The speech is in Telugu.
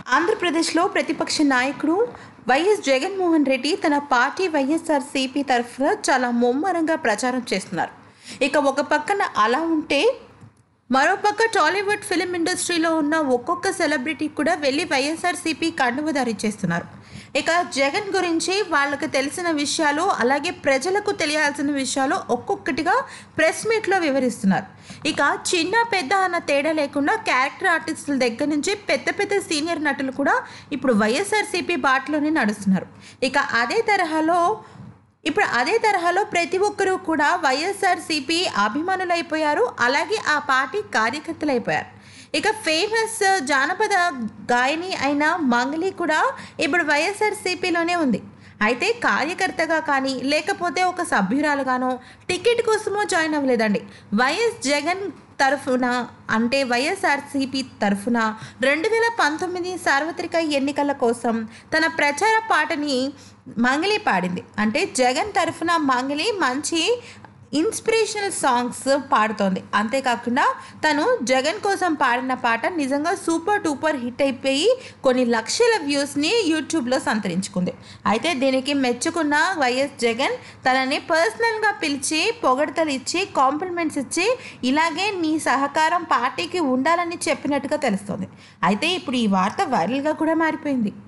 ఆంధ్రప్రదేశ్లో ప్రతిపక్ష నాయకుడు వైఎస్ జగన్మోహన్ రెడ్డి తన పార్టీ వైఎస్ఆర్సీపీ తరఫున చాలా ముమ్మరంగా ప్రచారం చేస్తున్నారు ఇక ఒక పక్కన అలా ఉంటే మరోపక్క టాలీవుడ్ ఫిలిం ఇండస్ట్రీలో ఉన్న ఒక్కొక్క సెలబ్రిటీ కూడా వెళ్ళి వైఎస్ఆర్సీపీ కండువ ధరించేస్తున్నారు ఇక జగన్ గురించి వాళ్ళకి తెలిసిన విషయాలు అలాగే ప్రజలకు తెలియాల్సిన విషయాలు ఒక్కొక్కటిగా ప్రెస్ మీట్లో వివరిస్తున్నారు ఇక చిన్న పెద్ద అన్న తేడా లేకుండా క్యారెక్టర్ ఆర్టిస్టుల దగ్గర నుంచి పెద్ద పెద్ద సీనియర్ నటులు కూడా ఇప్పుడు వైఎస్ఆర్సీపీ బాటలోనే నడుస్తున్నారు ఇక అదే తరహాలో ఇప్పుడు అదే తరహాలో ప్రతి ఒక్కరూ కూడా వైఎస్ఆర్సీపీ అభిమానులైపోయారు అలాగే ఆ పార్టీ కార్యకర్తలైపోయారు ఇక ఫేమస్ జానపద గాయని అయిన మంగళి కూడా ఇప్పుడు వైఎస్ఆర్సీపీలోనే ఉంది అయితే కార్యకర్తగా కానీ లేకపోతే ఒక సభ్యురాలుగానో టికెట్ కోసమో జాయిన్ అవ్వలేదండి వైఎస్ జగన్ తరఫున అంటే వైఎస్ఆర్సీపీ తరఫున రెండు వేల పంతొమ్మిది సార్వత్రిక ఎన్నికల కోసం తన ప్రచార పాటని మంగళి పాడింది అంటే జగన్ తరఫున మంగళి మంచి ఇన్స్పిరేషనల్ సాంగ్స్ పాడుతోంది అంతేకాకుండా తను జగన్ కోసం పాడిన పాట నిజంగా సూపర్ టూపర్ హిట్ అయిపోయి కొన్ని లక్షల వ్యూస్ని యూట్యూబ్లో సంతరించుకుంది అయితే దీనికి మెచ్చుకున్న వైఎస్ జగన్ తనని పర్సనల్గా పిలిచి పొగడతలు ఇచ్చి కాంప్లిమెంట్స్ ఇచ్చి ఇలాగే నీ సహకారం పార్టీకి ఉండాలని చెప్పినట్టుగా తెలుస్తోంది అయితే ఇప్పుడు ఈ వార్త వైరల్గా కూడా మారిపోయింది